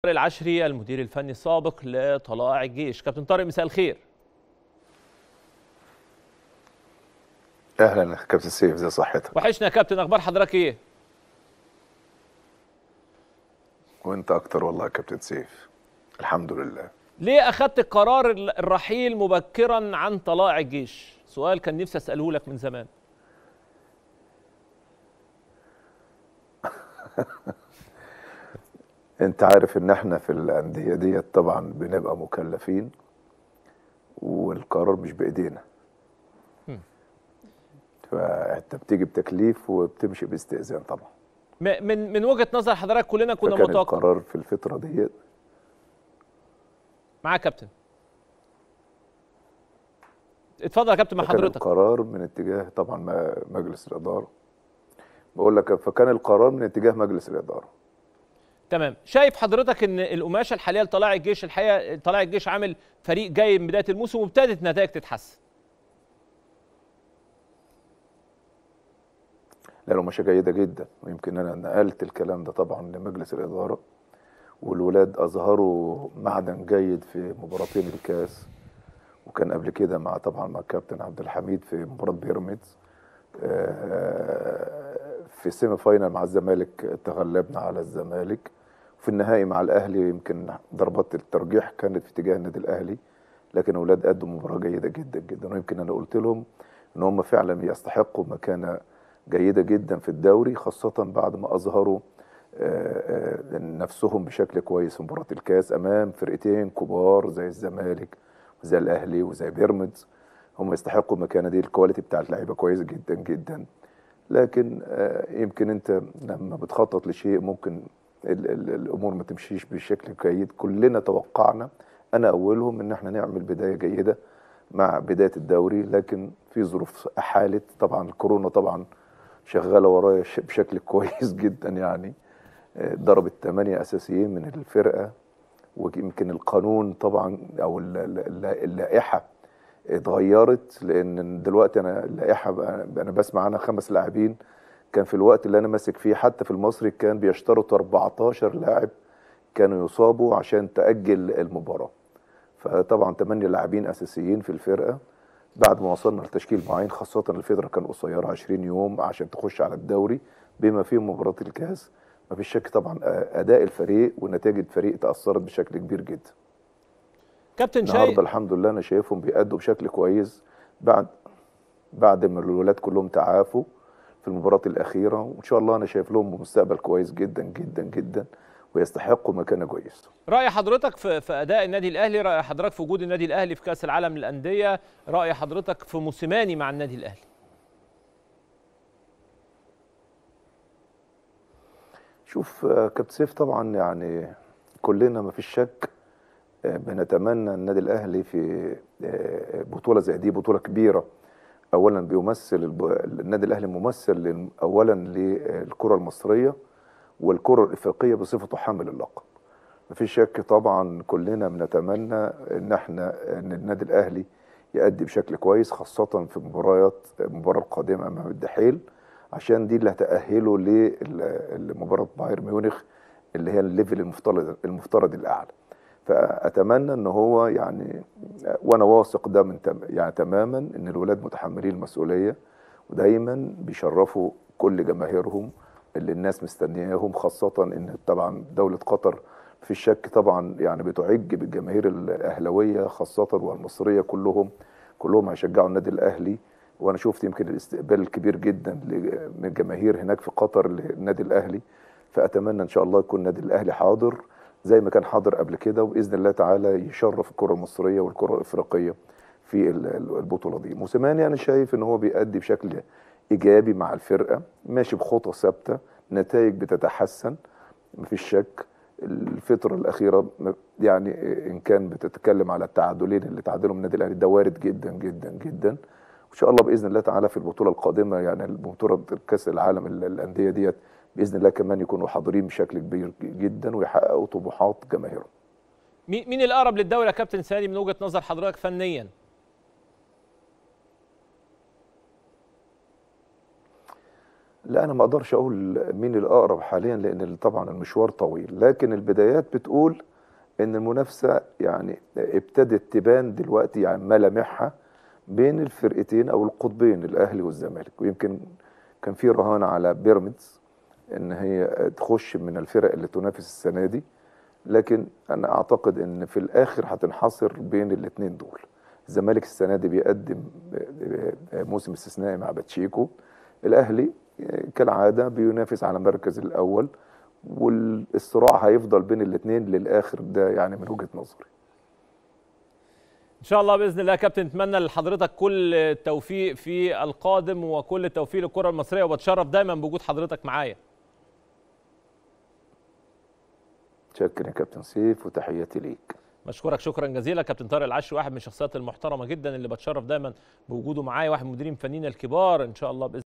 طارق العشري المدير الفني السابق لطلائع الجيش كابتن طارق مساء الخير اهلا كابتن سيف زي صحتك وحشنا يا كابتن اخبار حضرتك ايه وانت اكتر والله يا كابتن سيف الحمد لله ليه اخذت قرار الرحيل مبكرا عن طلائع الجيش سؤال كان نفسي اساله لك من زمان انت عارف ان احنا في الانديه ديت طبعا بنبقى مكلفين والقرار مش بايدينا م. فانت بتيجي بتكليف وبتمشي باستئذان طبعا م- من من وجهه نظر حضرتك كلنا كنا فكان متوقع القرار في الفتره ديت معاك كابتن اتفضل يا كابتن مع فكان حضرتك القرار من اتجاه طبعا ما- مجلس الاداره بقول لك فكان القرار من اتجاه مجلس الاداره تمام شايف حضرتك ان القماشه الحاليه لطلائع الجيش الحقيقه طلائع الجيش عامل فريق جاي من بدايه الموسم وابتدت نتائج تتحسن لا القماشة جيدة جدا ويمكن أنا نقلت الكلام ده طبعا لمجلس الإدارة والولاد أظهروا معدن جيد في مباراتين الكاس وكان قبل كده مع طبعا مع الكابتن عبد الحميد في مباراة بيراميدز آه، في السيمي فاينال مع الزمالك تغلبنا على الزمالك وفي النهائي مع الأهلي يمكن ضربات الترجيح كانت في اتجاه النادي الأهلي لكن أولاد قدموا مباراة جيدة جدا جدا ويمكن أنا قلت لهم إن هم فعلا يستحقوا مكانة جيدة جدا في الدوري خاصة بعد ما أظهروا آه، آه، نفسهم بشكل كويس في مباراة الكاس أمام فرقتين كبار زي الزمالك وزي الأهلي وزي بيراميدز هم يستحقوا المكانة دي الكواليتي بتاع اللعيبة كويس جدا جدا لكن آه، يمكن أنت لما بتخطط لشيء ممكن ال ال الأمور ما تمشيش بشكل جيد كلنا توقعنا أنا أولهم إن احنا نعمل بداية جيدة مع بداية الدوري لكن في ظروف أحالت طبعا الكورونا طبعا شغاله ورايا ش- بشكل كويس جدا يعني آه، ضربت ثمانية أساسيين من الفرقة ويمكن القانون طبعا أو ال- ال- ال- اللائحة اتغيرت لأن دلوقتي أنا اللائحة بقى- أنا بسمع عنها خمس لاعبين كان في الوقت اللي أنا ماسك فيه حتى في المصري كان بيشترطوا 14 لاعب كانوا يصابوا عشان تأجل المباراة فطبعا 8 لاعبين أساسيين في الفرقة بعد ما وصلنا لتشكيل معين خاصة الفترة كان قصيرة 20 يوم عشان تخش على الدوري بما فيهم مباراة الكاس ما فيش شك طبعا أداء الفريق ونتائج الفريق تأثرت بشكل كبير جدا كابتن النهارده شايف الحمد لله أنا شايفهم بيأدوا بشكل كويس بعد بعد ما الولاد كلهم تعافوا في المباراة الأخيرة وإن شاء الله أنا شايف لهم مستقبل كويس جدا جدا جدا ويستحقوا مكانة كويسة راي حضرتك في في اداء النادي الاهلي راي حضرتك في وجود النادي الاهلي في كاس العالم للانديه راي حضرتك في موسيماني مع النادي الاهلي شوف آه، كابتن سيف طبعا يعني كلنا ما فيش شك آه، بنتمنى النادي الاهلي في آه، بطوله زي دي بطوله كبيره اولا بيمثل الب- النادي الاهلي ممثل لل- اولا للكره المصريه والكره الافريقيه بصفته حامل اللقب ما فيش شك طبعا كلنا بنتمنى ان احنا ان النادي الاهلي يأدي بشكل كويس خاصه في مباريات المباراه القادمه امام الدحيل عشان دي اللي هتأهله لمباراة بايرن ميونخ اللي هي الليفل المفترض المفترض الأعلى فأتمنى إن هو يعني وأنا واثق ده من تم يعني تماما إن الولاد متحملين المسؤولية ودايما بيشرفوا كل جماهيرهم اللي الناس مستنياهم خاصة إن طبعا دولة قطر في الشك طبعا يعني بتعج بالجماهير الأهلوية خاصة والمصرية كلهم كلهم هيشجعوا النادي الأهلي وانا شفت يمكن الاستقبال الكبير جدا ل- من الجماهير هناك في قطر للنادي الاهلي فاتمنى ان شاء الله يكون النادي الاهلي حاضر زي ما كان حاضر قبل كده وباذن الله تعالى يشرف الكره المصريه والكره الافريقيه في ال- ال- البطوله دي موسيماني انا شايف ان هو بيأدي بشكل ايجابي مع الفرقه ماشي بخطى ثابته نتائج بتتحسن مفيش شك الفترة الأخيرة م- يعني إن كان بتتكلم على التعادلين اللي تعادلهم النادي الأهلي ده وارد جدا جدا جدا وإن شاء الله بإذن الله تعالى في البطولة القادمة يعني بطولة كأس العالم ال- الأندية ديت بإذن الله كمان يكونوا حاضرين بشكل كبير جدا ويحققوا طموحات جماهيرهم مين مين الاقرب للدوري يا كابتن سامي من وجهه نظر حضرتك فنيا لا انا ما اقدرش اقول مين الاقرب حاليا لان طبعا المشوار طويل لكن البدايات بتقول ان المنافسه يعني ابتدت تبان دلوقتي يعني ملامحها بين الفرقتين او القطبين الاهلي والزمالك ويمكن كان في رهان على بيراميدز ان هي تخش من الفرق اللي تنافس السنه دي لكن انا اعتقد ان في الاخر هتنحصر بين الاثنين دول الزمالك السنه دي بيقدم موسم استثنائي مع باتشيكو الاهلي كالعاده بينافس على المركز الاول والصراع هيفضل بين الاثنين للاخر ده يعني من وجهه نظري ان شاء الله باذن الله يا كابتن نتمنى لحضرتك كل التوفيق في القادم وكل التوفيق للكره المصريه وبتشرف دايما بوجود حضرتك معايا شكرا يا كابتن سيف وتحياتي ليك بشكرك شكرا جزيلا كابتن طارق العشري واحد من الشخصيات المحترمه جدا اللي بتشرف دايما بوجوده معايا واحد من المديرين الفنيين الكبار ان شاء الله باذن